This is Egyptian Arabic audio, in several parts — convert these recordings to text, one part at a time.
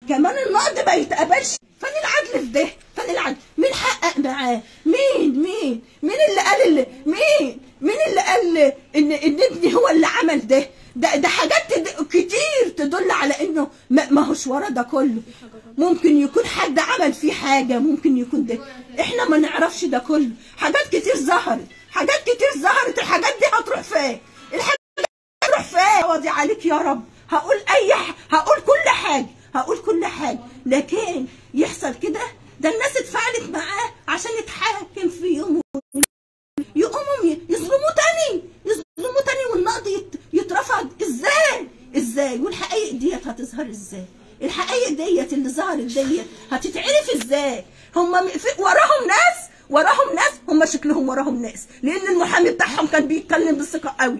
كمان النقد ما يتقبلش فين العدل في ده فين العدل مين حقق معاه مين مين مين اللي قال اللي مين مين اللي قال ان ان ابني هو اللي عمل ده ده ده حاجات تد- كتير تدل على انه ما ما هوش ورا ده كله ممكن يكون حد عمل فيه حاجه ممكن يكون ده احنا ما نعرفش ده كله حاجات كتير ظهرت حاجات كتير ظهرت الحاجات دي هتروح فين الحاجات هتروح فين واضي عليك يا رب هقول اي ح... هقول كل حاجه هقول كل حاجه لكن يحصل كده ده الناس اتفاعلت معاه عشان يتحاكم في يوم يقوموا ي- يظلموا تاني يظلموا تاني والنقد يت... يترفض ازاي ازاي والحقائق ديت هتظهر ازاي الحقائق ديت اللي ظهرت ديت هتتعرف ازاي هم م- في وراهم ناس وراهم ناس هم شكلهم وراهم ناس لان المحامي بتاعهم كان بيتكلم بثقه قوي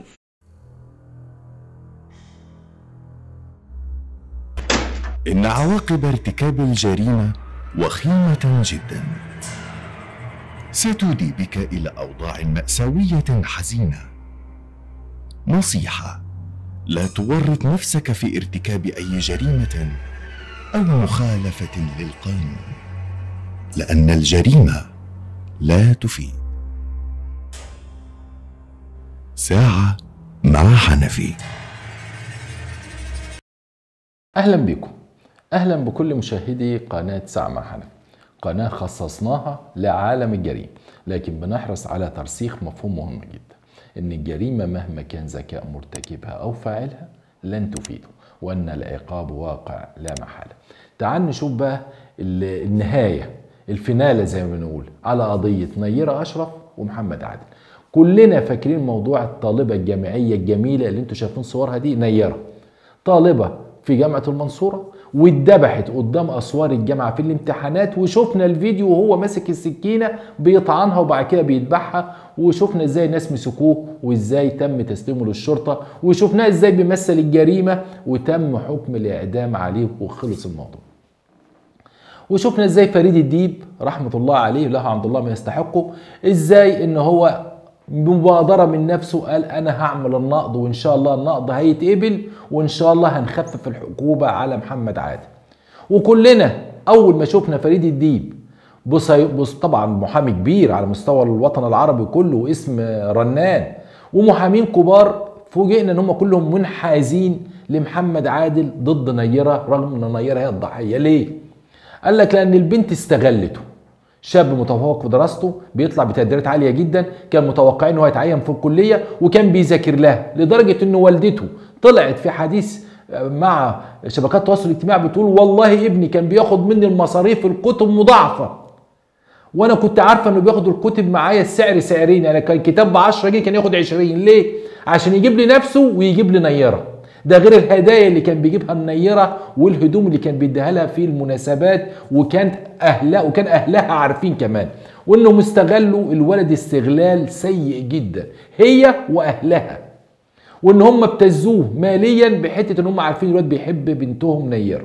إن عواقب ارتكاب الجريمة وخيمة جدا ستودي بك إلى أوضاع مأساوية حزينة نصيحة لا تورط نفسك في ارتكاب أي جريمة أو مخالفة للقانون لأن الجريمة لا تفيد ساعة مع حنفي اهلا بكم اهلا بكل مشاهدي قناه ساعه مع حنفي قناه خصصناها لعالم الجريمه لكن بنحرص على ترسيخ مفهوم مهم جدا ان الجريمه مهما كان ذكاء مرتكبها او فاعلها لن تفيده وان العقاب واقع لا محاله تعال نشوف بقى ال- النهايه الفينالة زي ما بنقول على قضيه نيره اشرف ومحمد عادل كلنا فاكرين موضوع الطالبه الجامعيه الجميله اللي انتوا شايفين صورها دي نيره طالبة في جامعة المنصورة واتذبحت قدام أسوار الجامعة في الامتحانات وشفنا الفيديو وهو ماسك السكينة بيطعنها وبعد كده بيذبحها وشفنا ازاي الناس مسكوه وازاي تم تسليمه للشرطة وشفناه ازاي بيمثل الجريمة وتم حكم الإعدام عليه وخلص الموضوع وشفنا ازاي فريد الديب رحمه الله عليه له عند الله ما يستحقه ازاي ان هو بمبادره من نفسه قال انا هعمل النقض وان شاء الله النقض هيتقبل وان شاء الله هنخفف العقوبه على محمد عادل وكلنا اول ما شفنا فريد الديب بص بص طبعا محامي كبير على مستوى الوطن العربي كله واسم رنان ومحامين كبار فوجئنا ان هم كلهم منحازين لمحمد عادل ضد نيره رغم ان نيره هي الضحيه ليه؟ قال لك لان البنت استغلته شاب متفوق في دراسته بيطلع بتقديرات عاليه جدا كان متوقعين انه هيتعين في الكليه وكان بيذاكر لها لدرجه ان والدته طلعت في حديث مع شبكات التواصل الاجتماعي بتقول والله ابني كان بياخد مني المصاريف الكتب مضاعفه وانا كنت عارفه انه بياخد الكتب معايا السعر سعرين يعني كان كتاب ب 10 جنيه كان ياخد 20 ليه؟ عشان يجيب لي نفسه ويجيب لي نيره ده غير الهدايا اللي كان بيجيبها النيره والهدوم اللي كان بيديها لها في المناسبات وكانت اهلها وكان اهلها عارفين كمان وانهم استغلوا الولد استغلال سيء جدا هي واهلها وان هم ابتزوه ماليا بحته ان هم عارفين الولد بيحب بنتهم نيره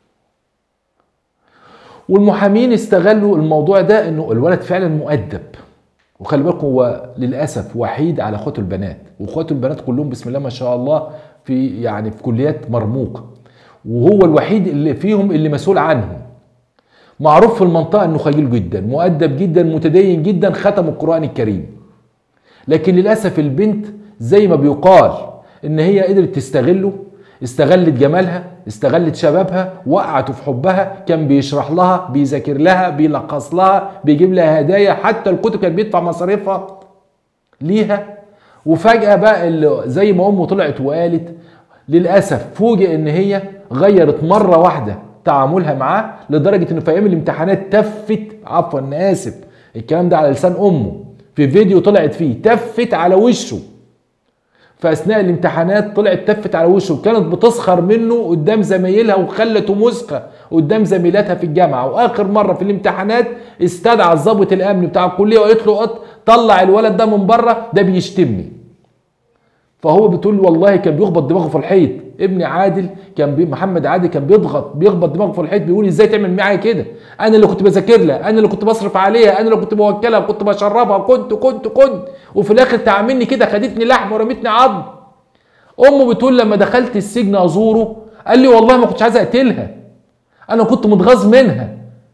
والمحامين استغلوا الموضوع ده انه الولد فعلا مؤدب وخلي بالكم هو للاسف وحيد على اخواته البنات واخواته البنات كلهم بسم الله ما شاء الله في يعني في كليات مرموقه وهو الوحيد اللي فيهم اللي مسؤول عنهم معروف في المنطقه انه خجول جدا مؤدب جدا متدين جدا ختم القران الكريم لكن للاسف البنت زي ما بيقال ان هي قدرت تستغله استغلت جمالها استغلت شبابها وقعته في حبها كان بيشرح لها بيذاكر لها بيلقص لها بيجيب لها هدايا حتى الكتب كان بيدفع مصاريفها ليها وفجأة بقى اللي زي ما أمه طلعت وقالت للأسف فوجئ إن هي غيرت مرة واحدة تعاملها معاه لدرجة إنه في أيام الامتحانات تفت عفوا أنا آسف الكلام ده على لسان أمه في فيديو طلعت فيه تفت على وشه في اثناء الامتحانات طلعت تفت على وشه كانت بتسخر منه قدام زمايلها وخلته مسخه قدام زميلاتها في الجامعه واخر مره في الامتحانات استدعى الضابط الامن بتاع الكليه وقالت له قط طلع الولد ده من بره ده بيشتمني فهو بتقول والله كان بيخبط دماغه في الحيط ابن عادل كان بي محمد عادل كان بيضغط بيخبط دماغه في الحيط بيقول ازاي تعمل معايا كده انا اللي كنت بذاكر لها انا اللي كنت بصرف عليها انا اللي كنت بوكلها كنت بشربها كنت كنت كنت وفي الاخر تعاملني كده خدتني لحم ورمتني عظم امه بتقول لما دخلت السجن ازوره قال لي والله ما كنتش عايز اقتلها انا كنت متغاظ منها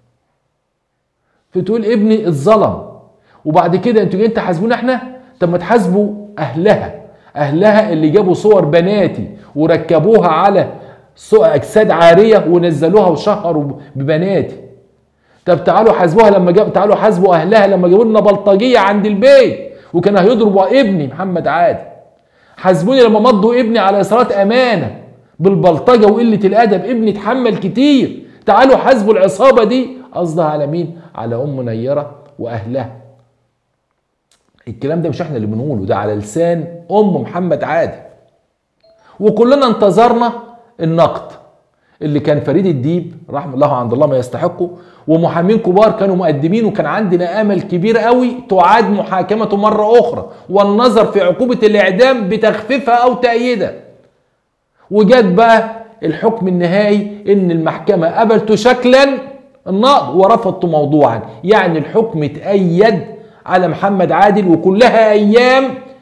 فتقول ابني اتظلم وبعد كده انتوا جايين تحاسبونا احنا طب ما تحاسبوا اهلها اهلها اللي جابوا صور بناتي وركبوها على سو- اجساد عاريه ونزلوها وشهروا ببناتي طب تعالوا حاسبوها لما جاب تعالوا حاسبوا اهلها لما جابوا لنا بلطجيه عند البيت وكانوا هيضربوا ابني محمد عادل حاسبوني لما مضوا ابني على اصرات امانه بالبلطجه وقله الادب ابني اتحمل كتير تعالوا حاسبوا العصابه دي قصدها على مين على ام نيره واهلها الكلام ده مش احنا اللي بنقوله ده على لسان ام محمد عادل وكلنا انتظرنا النقد اللي كان فريد الديب رحمه الله عند الله ما يستحقه ومحامين كبار كانوا مقدمين وكان عندنا امل كبير قوي تعاد محاكمته مره اخرى والنظر في عقوبه الاعدام بتخفيفها او تأييدها وجت بقى الحكم النهائي ان المحكمه قبلته شكلا النقض ورفضته موضوعا يعني الحكم اتأيد على محمد عادل وكلها ايام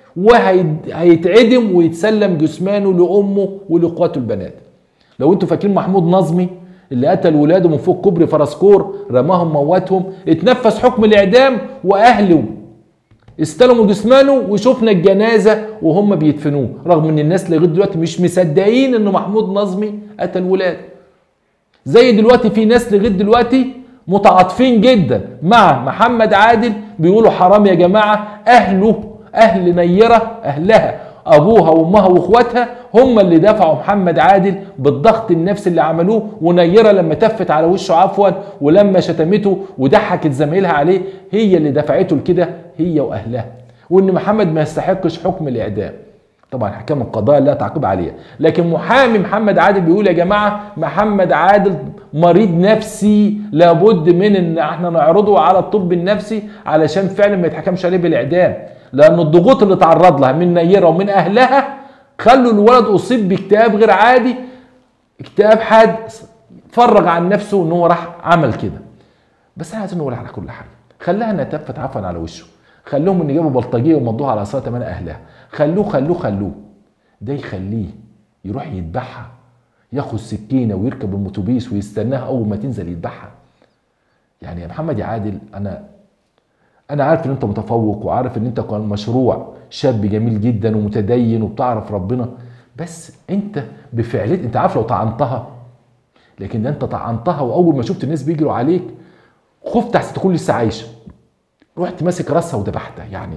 وهيتعدم ويتسلم جثمانه لامه ولاخواته البنات لو انتوا فاكرين محمود نظمي اللي قتل ولاده من فوق كوبري فرسكور رماهم موتهم اتنفذ حكم الاعدام واهله استلموا جثمانه وشفنا الجنازه وهم بيدفنوه رغم ان الناس لغايه دلوقتي مش مصدقين ان محمود نظمي قتل ولاده زي دلوقتي في ناس لغايه دلوقتي متعاطفين جدا مع محمد عادل بيقولوا حرام يا جماعه اهله اهل نيره اهلها ابوها وامها واخواتها هم اللي دفعوا محمد عادل بالضغط النفسي اللي عملوه ونيره لما تفت على وشه عفوا ولما شتمته وضحكت زمايلها عليه هي اللي دفعته لكده هي واهلها وان محمد ما يستحقش حكم الاعدام طبعا حكام القضاء لا تعقيب عليها لكن محامي محمد عادل بيقول يا جماعه محمد عادل مريض نفسي لابد من ان احنا نعرضه على الطب النفسي علشان فعلا ما يتحكمش عليه بالاعدام لان الضغوط اللي تعرض لها من نيره ومن اهلها خلوا الولد اصيب باكتئاب غير عادي اكتئاب حاد فرغ عن نفسه ان هو راح عمل كده بس احنا عايزين نقول على كل حاجه خلاها انها تفت عفوا على وشه خلوهم ان جابوا بلطجيه ومضوها على صلاه امان اهلها خلوه خلوه خلوه ده يخليه يروح يذبحها ياخد سكينه ويركب الموتوبيس ويستناها اول ما تنزل يذبحها يعني يا محمد يا عادل انا انا عارف ان انت متفوق وعارف ان انت كان مشروع شاب جميل جدا ومتدين وبتعرف ربنا بس انت بفعلت انت عارف لو طعنتها لكن ده انت طعنتها واول ما شفت الناس بيجروا عليك خفت احسن تكون لسه عايشه رحت ماسك راسها وذبحتها يعني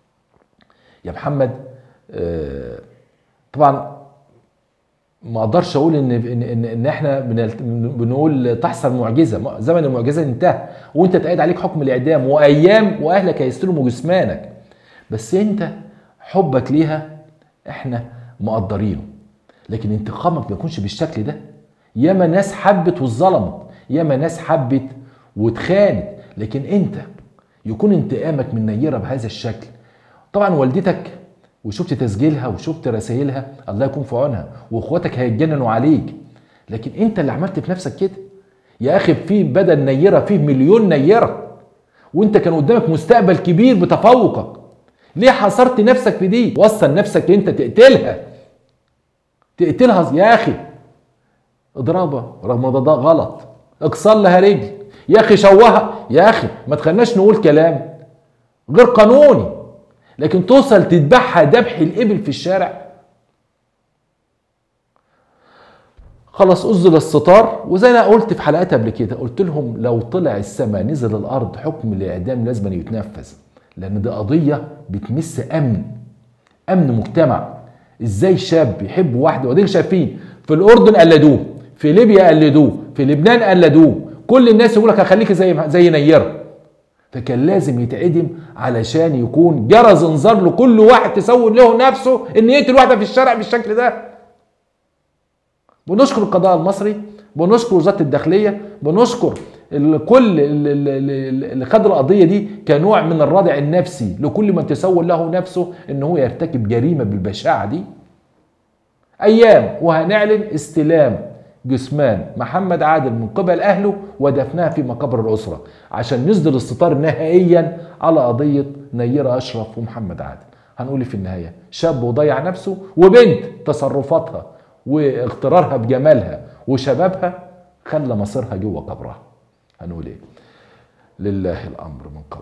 يا محمد آه، طبعا ما اقدرش اقول ان ان ان, إن احنا بنلت- بنقول تحصل معجزه زمن المعجزه انتهى وانت اتقيد عليك حكم الاعدام وايام واهلك هيستلموا جثمانك بس انت حبك ليها احنا مقدرينه لكن انتقامك ما يكونش بالشكل ده ياما ناس حبت واتظلمت ياما ناس حبت واتخانت لكن انت يكون انتقامك من نيره بهذا الشكل طبعا والدتك وشفت تسجيلها وشفت رسائلها الله يكون في عونها واخواتك هيتجننوا عليك لكن انت اللي عملت في نفسك كده يا اخي في بدل نيره فيه مليون نيره وانت كان قدامك مستقبل كبير بتفوقك ليه حصرت نفسك في دي وصل نفسك انت تقتلها تقتلها يا اخي اضربها رغم ده, ده غلط اكسر لها رجل يا اخي شوهها يا اخي ما تخلناش نقول كلام غير قانوني لكن توصل تذبحها ذبح الابل في الشارع خلاص أزل الستار وزي ما قلت في حلقات قبل كده قلت لهم لو طلع السماء نزل الأرض حكم الإعدام لازم يتنفذ لأن دي قضية بتمس أمن أمن مجتمع إزاي شاب يحب واحدة وديك شايفين في الأردن قلدوه في ليبيا قلدوه في لبنان قلدوه كل الناس يقول لك هخليك زي زي نيره فكان لازم يتعدم علشان يكون جرس انذار لكل واحد تسول له نفسه ان يقتل واحده في الشارع بالشكل ده بنشكر القضاء المصري بنشكر وزاره الداخليه بنشكر ال- كل ال- ال- ال- اللي خد القضيه دي كنوع من الردع النفسي لكل من تسول له نفسه ان هو يرتكب جريمه بالبشاعه دي ايام وهنعلن استلام جثمان محمد عادل من قبل اهله ودفنها في مقابر الاسره عشان نسدل الستار نهائيا على قضيه نيره اشرف ومحمد عادل هنقول إيه في النهايه شاب وضيع نفسه وبنت تصرفاتها واغترارها بجمالها وشبابها خلى مصيرها جوه قبرها هنقول ايه لله الامر من